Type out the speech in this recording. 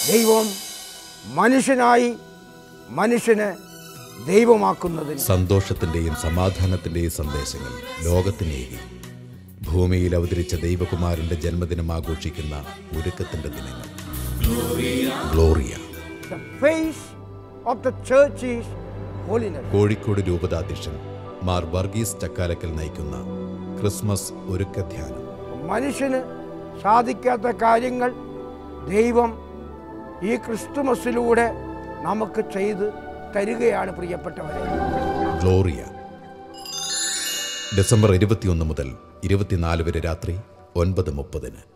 ദൈവം മനുഷ്യനായി മനുഷ്യനെ ദൈവമാക്കുന്നതിന് സന്തോഷത്തിന്റെയും സമാധാനത്തിന്റെയും സന്ദേശങ്ങൾ ലോകത്തിനേകി ഭൂമിയിൽ അവതരിച്ച ദൈവകുമാരന്റെ ജന്മദിനം ആഘോഷിക്കുന്ന ഒരുക്കത്തിന്റെ ദിനങ്ങൾ Gloria the face of the church is holiness. Kozhikode രൂപതാധ്യക്ഷൻ മാർ വർഗീസ് ചക്കാലക്കൽ നയിക്കുന്ന ക്രിസ്മസ് ഒരുക്കധ്യാനം മനുഷ്യന് സാധിക്കാത്ത കാര്യങ്ങൾ ദൈവം ഈ ക്രിസ്തുമസിലൂടെ നമുക്ക് ചെയ്ത് തരികയാണ് പ്രിയപ്പെട്ടവരെ ഗ്ലോറിയ ഡിസംബർ ഇരുപത്തിയൊന്ന് മുതൽ ഇരുപത്തിനാല് വരെ രാത്രി ഒൻപത് മുപ്പതിന്